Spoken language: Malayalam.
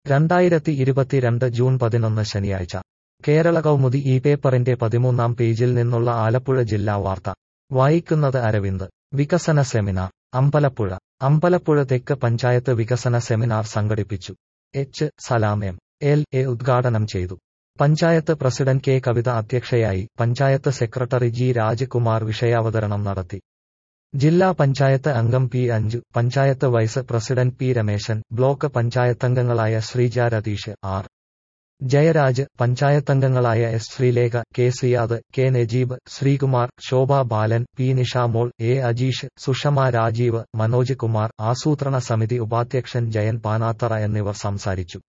രണ്ടായിരത്തി ഇരുപത്തിരണ്ട് ജൂൺ പതിനൊന്ന് ശനിയാഴ്ച കേരള കൗമുദി ഈ പേപ്പറിന്റെ പതിമൂന്നാം പേജിൽ നിന്നുള്ള ആലപ്പുഴ ജില്ലാ വാർത്ത വായിക്കുന്നത് അരവിന്ദ് വികസന സെമിനാർ അമ്പലപ്പുഴ അമ്പലപ്പുഴ തെക്ക് പഞ്ചായത്ത് വികസന സെമിനാർ സംഘടിപ്പിച്ചു H Salam M L A ഉദ്ഘാടനം ചെയ്തു പഞ്ചായത്ത് പ്രസിഡന്റ് കെ കവിത അധ്യക്ഷയായി പഞ്ചായത്ത് സെക്രട്ടറി ജി രാജകുമാർ വിഷയാവതരണം നടത്തി ജില്ലാ പഞ്ചായത്ത് അംഗം P Anju panchayat vice president P Rameshan block പഞ്ചായത്തംഗങ്ങളായ ശ്രീജ രതീഷ് ആർ ജയരാജ് പഞ്ചായത്തംഗങ്ങളായ S Sreelekha K Siyad K Najeeb Sreekumar Shobha Balan P Nishamol A Ajeesh Sushama Rajeev Manoj Kumar ആസൂത്രണ സമിതി ഉപാധ്യക്ഷൻ ജയൻ പാനാത്തറ എന്നിവർ സംസാരിച്ചു